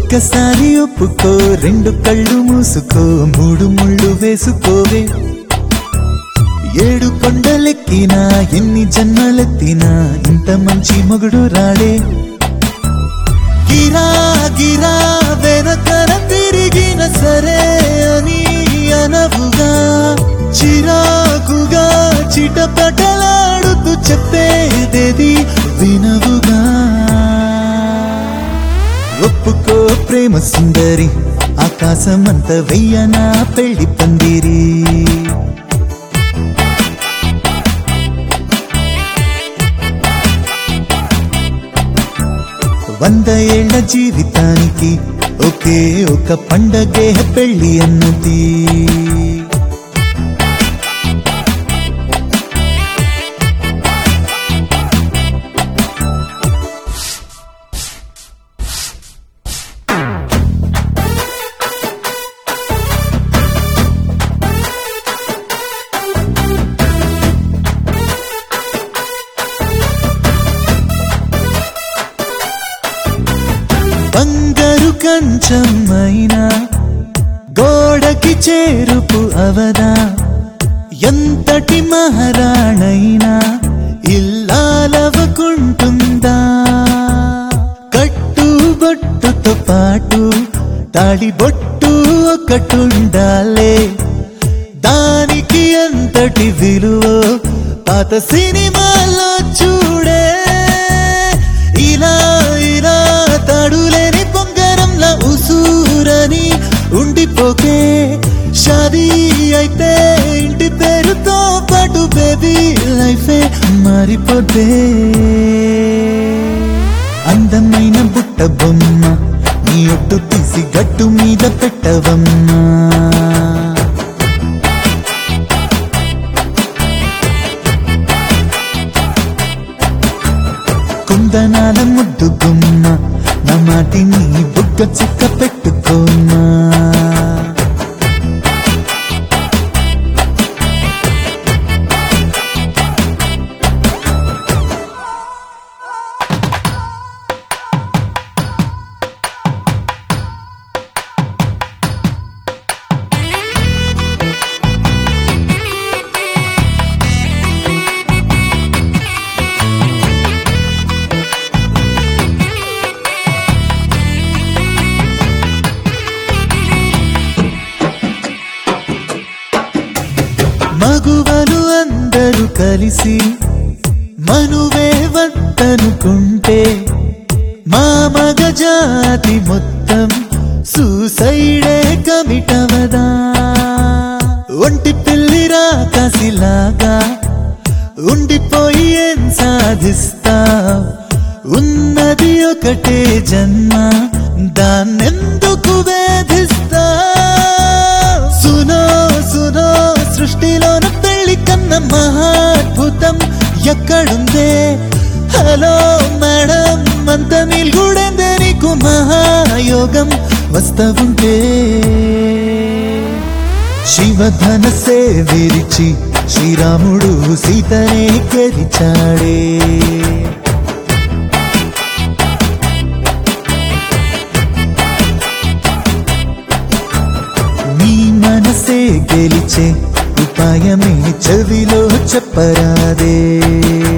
ఒక్కసారి ఒప్పుకో రెండు కళ్ళు మూసుకో మూడు ముళ్ళు వేసుకోవే ఏడు కొండలెక్కినా ఎన్ని జన్మలెత్తినా ఇంత మంచి మొగుడు రాడే గిరా గిరా వెనకన తిరిగిన సరే అని అనవుగా చిరాకుగా చిటపటలాడుతూ చెప్పేదేది వినవుగా ఒప్పుకో ప్రేమ సుందరి ఆకాశమంత వెయ్యనా పెళ్లి పందిరి వంద ఏళ్ల జీవితానికి ఒకే ఒక పండగే పెళ్లి అన్నది బంగారు కంచమైనా గోడకి చేరుపు అవదా ఎంతటి మహారాణైనా ఇల్లాలవకుంటుందా కట్టుబొట్టుతో పాటు తాడి బొట్టు ఒకటుండాలే దానికి అంతటి విలువ పాత సినిమాలో చూడే ఇలా ఇలా తాడులేని పొంగరంలా ఉసూరని ఉండిపోకే షాదీ అయితే ఇంటి పేరుతో పాటు బేబీ లైఫే మారిపోతే అందమైన బుట్ట బొమ్మ నీ ఒట్టు తీసి గట్టు మీద పెట్టవమ్మా కుందనాల ముద్దు గుమ్మ నా మాటిని బుగ్గ చుక్క పెట్టుకోమ్మా మగువలు అందరూ కలిసి మనువే వద్దనుకుంటే మా మగ జాతి మొత్తం సూసైడే కమిటవదా ఒంటి పిల్లిరా కసిలాగా ఉండిపోయి ఏం సాధిస్తా ఉన్నది ఒకటే జన్మ దాన్నెందుకు వేధిస్తా సునో సునో సృష్టిలోన పెళ్లి కన్న మహాద్భుతం ఎక్కడుందే హలో మేడం అంత నిల్గుడెందే నీకు మహాయోగం వస్తవుంటే శివధనసే విరిచి శ్రీరాముడు సీతనే గెలిచాడే నీ మనసే గెలిచే ఉపాయమే చెవిలో చెప్పరాదే